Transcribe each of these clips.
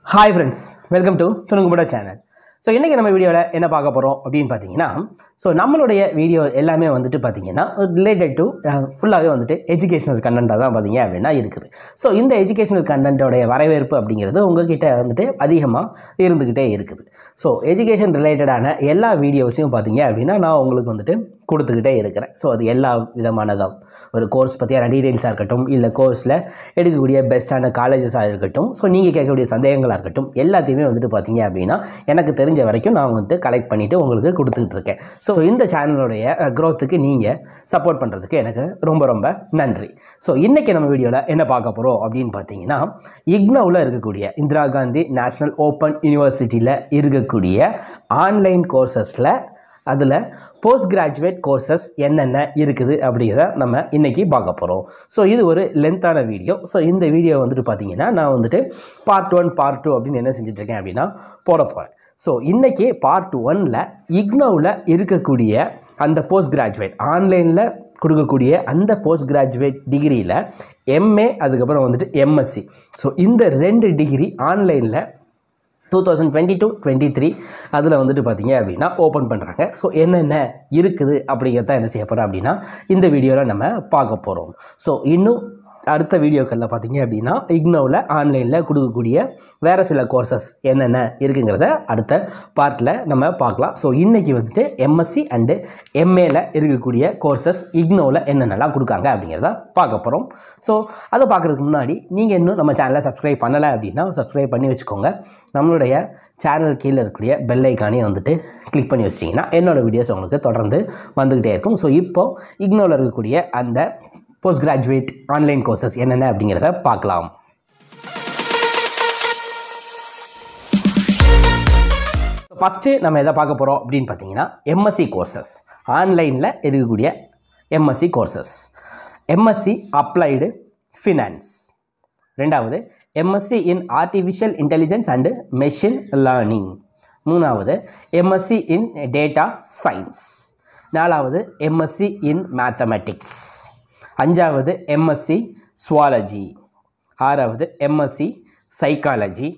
hi friends welcome to துணுங்குபட channel so இன்றைக்கி நம்ம வீடியோவில் என்ன பார்க்க போகிறோம் அப்படின்னு பார்த்தீங்கன்னா ஸோ நம்மளுடைய வீடியோ எல்லாமே வந்துட்டு பார்த்தீங்கன்னா ரிலேட்டட் டு ஃபுல்லாகவே வந்துட்டு எஜுகேஷனல் கண்டென்ட்டாக தான் பார்த்தீங்க அப்படின்னா இருக்குது ஸோ இந்த எஜுகேஷனல் கண்டென்ட்டோடைய வரவேற்பு அப்படிங்கிறது உங்ககிட்ட வந்துட்டு அதிகமாக இருந்துக்கிட்டே இருக்குது ஸோ எஜுகேஷன் ரிலேட்டடான எல்லா வீடியோஸையும் பார்த்தீங்க அப்படின்னா நான் உங்களுக்கு வந்துட்டு கொடுத்துக்கிட்டே இருக்கிறேன் ஸோ அது எல்லா விதமானதும் ஒரு கோர்ஸ் பற்றியான டீட்டெயில்ஸாக இருக்கட்டும் இல்லை கோர்ஸில் எடுக்கக்கூடிய பெஸ்ட்டான காலேஜஸாக இருக்கட்டும் ஸோ நீங்கள் கேட்கக்கூடிய சந்தேகங்களாக இருக்கட்டும் எல்லாத்தையுமே வந்துட்டு பார்த்தீங்க அப்படின்னா எனக்கு தெரிஞ்ச வரைக்கும் நான் வந்துட்டு கலெக்ட் பண்ணிவிட்டு உங்களுக்கு கொடுத்துக்கிட்டு இருக்கேன் ஸோ இந்த சேனலுடைய க்ரோத்துக்கு நீங்கள் சப்போர்ட் பண்ணுறதுக்கு எனக்கு ரொம்ப ரொம்ப நன்றி ஸோ இன்றைக்கி நம்ம வீடியோவில் என்ன பார்க்க போகிறோம் அப்படின்னு பார்த்தீங்கன்னா இக்னோவில் இருக்கக்கூடிய இந்திரா காந்தி நேஷ்னல் ஓப்பன் யூனிவர்சிட்டியில் இருக்கக்கூடிய ஆன்லைன் கோர்சஸில் அதில் போஸ்ட் கிராஜுவேட் கோர்சஸ் என்னென்ன இருக்குது அப்படிங்கிறத நம்ம இன்றைக்கி பார்க்க போகிறோம் ஸோ இது ஒரு லென்த்தான வீடியோ ஸோ இந்த வீடியோ வந்துட்டு பார்த்தீங்கன்னா நான் வந்துட்டு பார்ட் ஒன் பார்ட் டூ அப்படின்னு என்ன செஞ்சிட்ருக்கேன் அப்படின்னா போட போகிறேன் ஸோ இன்றைக்கி பார்ட் ஒனில் இக்னோவில் இருக்கக்கூடிய அந்த போஸ்ட் கிராஜுவேட் ஆன்லைனில் கொடுக்கக்கூடிய அந்த போஸ்ட் கிராஜுவேட் டிகிரியில் எம்ஏ அதுக்கப்புறம் வந்துட்டு எம்எஸ்சி ஸோ இந்த ரெண்டு டிகிரி ஆன்லைனில் two thousand twenty two twenty three அதில் வந்துட்டு பார்த்தீங்க அப்படின்னா ஓப்பன் பண்ணுறாங்க ஸோ என்னென்ன இருக்குது அப்படிங்கிறத என்ன செய்ய போகிறோம் அப்படின்னா இந்த வீடியோவில் நம்ம பார்க்க போகிறோம் ஸோ இன்னும் அடுத்த வீடியோக்களில் பார்த்தீங்க அப்படின்னா இக்னோவில் ஆன்லைனில் கொடுக்கக்கூடிய வேறு சில கோர்சஸ் என்னென்ன இருக்குங்கிறத அடுத்த பார்ட்டில் நம்ம பார்க்கலாம் ஸோ இன்றைக்கி வந்துட்டு எம்எஸ்சி அண்டு எம்ஏல இருக்கக்கூடிய கோர்சஸ் இக்னோவில் என்னென்னலாம் கொடுக்காங்க அப்படிங்கிறத பார்க்க போகிறோம் ஸோ அதை பார்க்குறதுக்கு முன்னாடி நீங்கள் இன்னும் நம்ம சேனலை சப்ஸ்கிரைப் பண்ணலை அப்படின்னா சப்ஸ்கிரைப் பண்ணி வச்சுக்கோங்க நம்மளுடைய சேனல் கீழே இருக்கக்கூடிய பெல் ஐக்கானே வந்துட்டு கிளிக் பண்ணி வச்சிட்டிங்கன்னா என்னோடய வீடியோஸ் உங்களுக்கு தொடர்ந்து வந்துக்கிட்டே இருக்கும் ஸோ இப்போது இக்னோவில் இருக்கக்கூடிய அந்த போஸ்ட் கிராஜுவேட் ஆன்லைன் கோர்சஸ் என்னென்ன அப்படிங்கிறத பார்க்கலாம் ஃபஸ்ட்டு நம்ம எதை பார்க்க போகிறோம் அப்படின்னு பார்த்தீங்கன்னா எம்எஸ்சி கோர்சஸ் ஆன்லைனில் இருக்கக்கூடிய MSc courses MSc applied finance ரெண்டாவது MSc in artificial intelligence and machine learning மூணாவது எம்எஸ்சி இன் டேட்டா சயின்ஸ் நாலாவது எம்எஸ்சி இன் மேத்தமெட்டிக்ஸ் அஞ்சாவது எம்எஸ்சி சுவாலஜி ஆறாவது எம்எஸ்சி சைக்காலஜி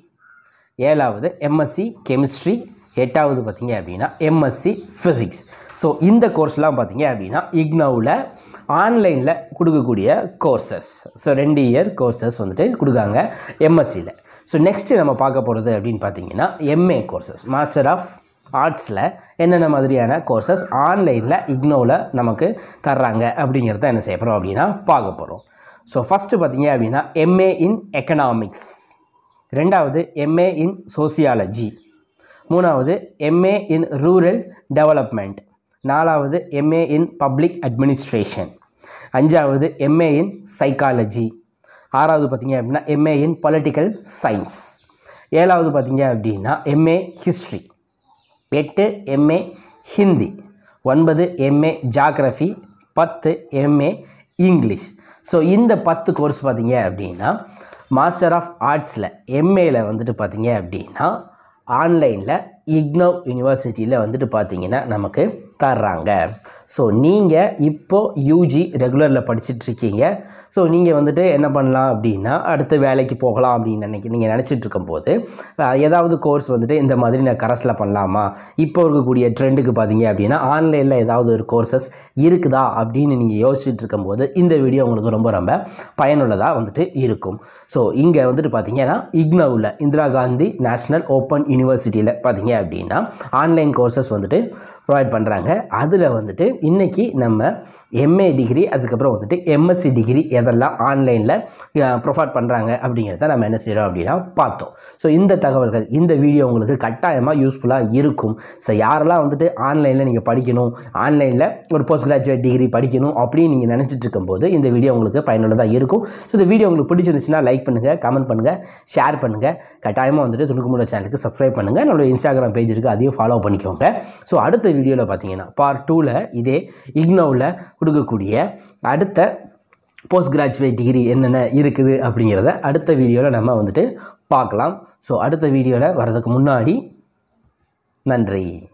ஏழாவது எம்எஸ்சி கெமிஸ்ட்ரி எட்டாவது பார்த்தீங்க அப்படின்னா எம்எஸ்சி ஃபிசிக்ஸ் ஸோ இந்த கோர்ஸ்லாம் பார்த்தீங்க அப்படின்னா இக்னோவில் ஆன்லைனில் கொடுக்கக்கூடிய கோர்சஸ் ஸோ ரெண்டு இயர் கோர்சஸ் வந்துட்டு கொடுக்காங்க எம்எஸ்சியில் ஸோ நெக்ஸ்ட்டு நம்ம பார்க்க போகிறது அப்படின்னு பார்த்தீங்கன்னா எம்ஏ கோர்சஸ் மாஸ்டர் ஆஃப் ஆர்ட்ஸில் என்னென்ன மாதிரியான கோர்சஸ் ஆன்லைனில் இக்னோவில் நமக்கு தர்றாங்க அப்படிங்கிறத என்ன செய்ய போகிறோம் அப்படின்னா பார்க்க போகிறோம் ஸோ ஃபஸ்ட்டு பார்த்தீங்க அப்படின்னா எம்ஏ இன் எக்கனாமிக்ஸ் ரெண்டாவது எம்ஏ இன் சோசியாலஜி மூணாவது எம்ஏ இன் ரூரல் டெவலப்மெண்ட் நாலாவது எம்ஏ இன் பப்ளிக் அட்மினிஸ்ட்ரேஷன் அஞ்சாவது எம்ஏ இன் சைக்காலஜி ஆறாவது பார்த்தீங்க அப்படின்னா எம்ஏ இன் பொலிட்டிக்கல் சயின்ஸ் ஏழாவது பார்த்தீங்க அப்படின்னா எம்ஏ ஹிஸ்ட்ரி எட்டு எம்ஏ ஹிந்தி ஒன்பது எம்ஏ ஜாகிரஃபி பத்து எம்ஏ இங்கிலீஷ் ஸோ இந்த பத்து கோர்ஸ் பார்த்தீங்க அப்படின்னா மாஸ்டர் ஆஃப் ஆர்ட்ஸில் எம்ஏல வந்துட்டு பார்த்தீங்க அப்படின்னா ஆன்லைனில் இக்னோ யூனிவர்சிட்டியில் வந்துட்டு பார்த்தீங்கன்னா நமக்கு தர்றாங்க ஸோ நீங்கள் இப்போது யூஜி ரெகுலரில் படிச்சுட்ருக்கீங்க ஸோ நீங்கள் வந்துட்டு என்ன பண்ணலாம் அப்படின்னா அடுத்து வேலைக்கு போகலாம் அப்படின்னு நினைக்க நீங்கள் நினச்சிட்டு இருக்கும்போது அஹ், ஏதாவது கோர்ஸ் வந்துட்டு இந்த மாதிரி நான் கரஸில் பண்ணலாமா இப்போ இருக்கக்கூடிய ட்ரெண்டுக்கு பார்த்தீங்க அப்படின்னா ஆன்லைனில் ஏதாவது ஒரு கோர்சஸ் இருக்குதா அப்படின்னு நீங்கள் யோசிச்சுட்டு இருக்கும்போது இந்த வீடியோ உங்களுக்கு ரொம்ப ரொம்ப பயனுள்ளதாக வந்துட்டு இருக்கும் ஸோ இங்கே வந்துட்டு பார்த்தீங்கன்னா இக்னோவில் இந்திரா காந்தி நேஷ்னல் ஓப்பன் யூனிவர்சிட்டியில் பார்த்தீங்க அப்படின்னா ஆன்லைன் கோர்சஸ் வந்துட்டு ப்ரொவைட் பண்ணுறாங்க அதில் வந்துட்டு இன்றைக்கி நம்ம எம்ஏ டிகிரி அதுக்கப்புறம் வந்துட்டு எம்எஸ்சி டிகிரி எதெல்லாம் ஆன்லைனில் ப்ரொவைட் பண்ணுறாங்க அப்படிங்கிறத நம்ம என்ன செய்கிறோம் அப்படின்னா பார்த்தோம் ஸோ இந்த தகவல்கள் இந்த வீடியோ உங்களுக்கு கட்டாயமாக யூஸ்ஃபுல்லாக இருக்கும் ஸோ யாரெல்லாம் வந்துட்டு ஆன்லைனில் நீங்கள் படிக்கணும் ஆன்லைனில் ஒரு போஸ்ட் கிராஜுவேட் டிகிரி படிக்கணும் அப்படின்னு நீங்கள் நினச்சிட்டு இருக்கும்போது இந்த வீடியோ உங்களுக்கு பயனுள்ளதாக இருக்கும் ஸோ இந்த வீடியோ உங்களுக்கு பிடிச்சிருந்துச்சுன்னா லைக் பண்ணுங்கள் கமெண்ட் பண்ணுங்கள் ஷேர் பண்ணுங்கள் கட்டாயமாக வந்துட்டு துணுக்குமுட சேனலுக்கு சப்ஸ்கிரைப் பண்ணுங்கள் நம்மளோட இன்ஸ்டாகிராம் பேஜ் இருக்குது அதையும் ஃபாலோ பண்ணிக்கோங்க ஸோ அடுத்த வீடியோவில் பார்த்தீங்கன்னா பார்ட் டூவில் இதே இக்னோவில் கொடுக்கக்கூடிய அடுத்த போஸ்ட் கிராஜுவேட் டிகிரி என்னென்ன இருக்குது அப்படிங்கிறத அடுத்த வீடியோவில் நம்ம வந்துட்டு பார்க்கலாம் ஸோ அடுத்த வீடியோவில் வர்றதுக்கு முன்னாடி நன்றி